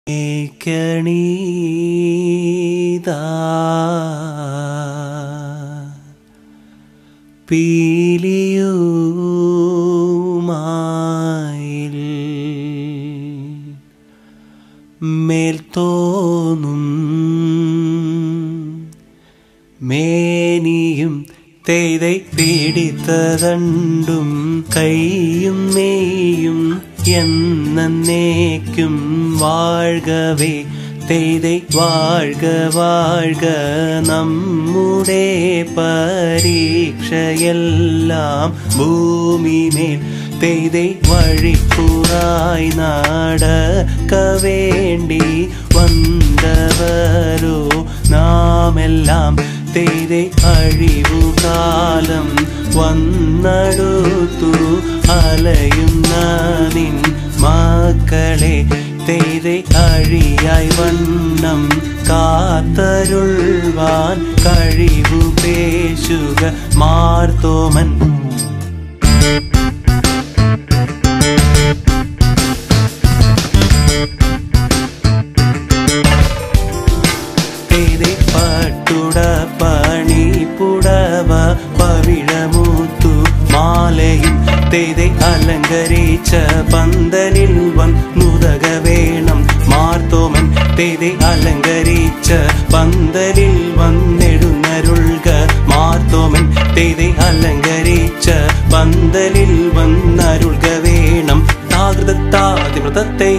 കണീതാ പീലിയുമായിൽ മേൽത്തോന്നും മേനിയും തെയ്தை പിടിത്തതണ്ടും കൈയും മേയും എന്നേക്കും വാഴ്കവേ തെയ്தை വാഴ്ക വാഴ്ക നമ്മുടെ പരീക്ഷയെല്ലാം ഭൂമിമേൽ തെയ്தை വഴിപ്പുറായി നടക്ക വേണ്ടി വന്നവരോ നാമെല്ലാം തെയ്തെ അഴിവുകാലം വന്നടുത്തു അലയുന്ന നിൻ മക്കളെ തെയ്തെ അഴിയായി വണ്ണം കാത്തരുൾവാൻ കഴിവു പേശുക മാർത്തോമൻ തെയ്തെ പട്ടുട പണി പുടവ പവിഴമൂത്തു മാലയും തെയ്തെ അലങ്കരിച്ച പന്തലിൽ വന്നുതക വേണം മാർത്തോമൻ തെയ്തെ അലങ്കരിച്ച പന്തലിൽ വന്നെഴുന്നരുൾക മാർത്തോമൻ തെയ്തെ അലങ്കരിച്ച പന്തലിൽ വന്നരുൾക വേണം താകൃതത്താതിവൃതത്തെ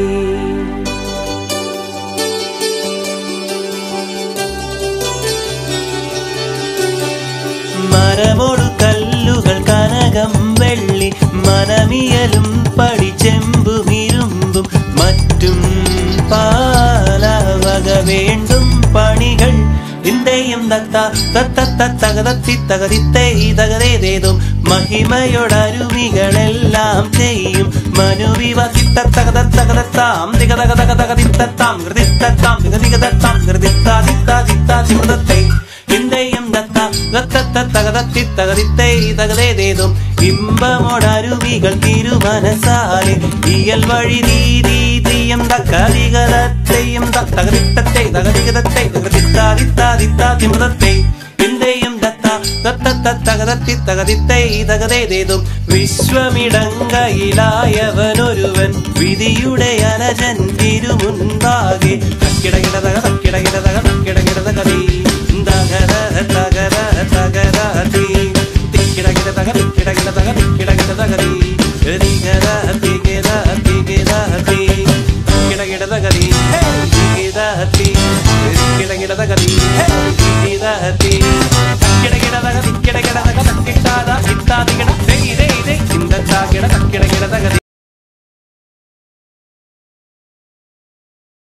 മരമോടു കല്ലുകൾ കനകം വെള്ളി മനമിയലും പടിച്ചെമ്പും ഇരുമ്പും മറ്റും പാലവക വേണ്ടും പണികൾ ഇന്ത്യയും തത്ത തത്ത തകതത്തി തകതിത്തേ തകതേതേതും മഹിമയോടരുവികളെല്ലാം ചെയ്യും മനുവിവസിത്ത തകത തകതത്താം തികതക തക തകതിത്തത്താം കൃതിത്തത്താം തികതികതത്താം കൃതിത്താതിത്താതിത്താതിമൃതത്തെ ഇന്ത്യയും ദത്ത ദത്ത തകതത്തി തകതിത്തേ തകതേതേതും ഇമ്പമോടരുവികൾ തിരുമനസാലെ ഇയൽ വഴി രീതി തീയം തക്കതികതത്തെയും തകതിത്തത്തെ തകതികതത്തെ തകതിത്താതിത്താതിത്താതിമൃതത്തെ ഇന്ത്യയും ദത്ത ദത്ത തകതത്തി തകതിത്തേ തകതേതേതും വിശ്വമിടങ്കയിലായവനൊരുവൻ വിധിയുടെ അനജൻ തിരുമുൻപാകെ തക്കിടകിടതക തക്കിടകിടതക തക്കിടകിടതകതീ തകര തകര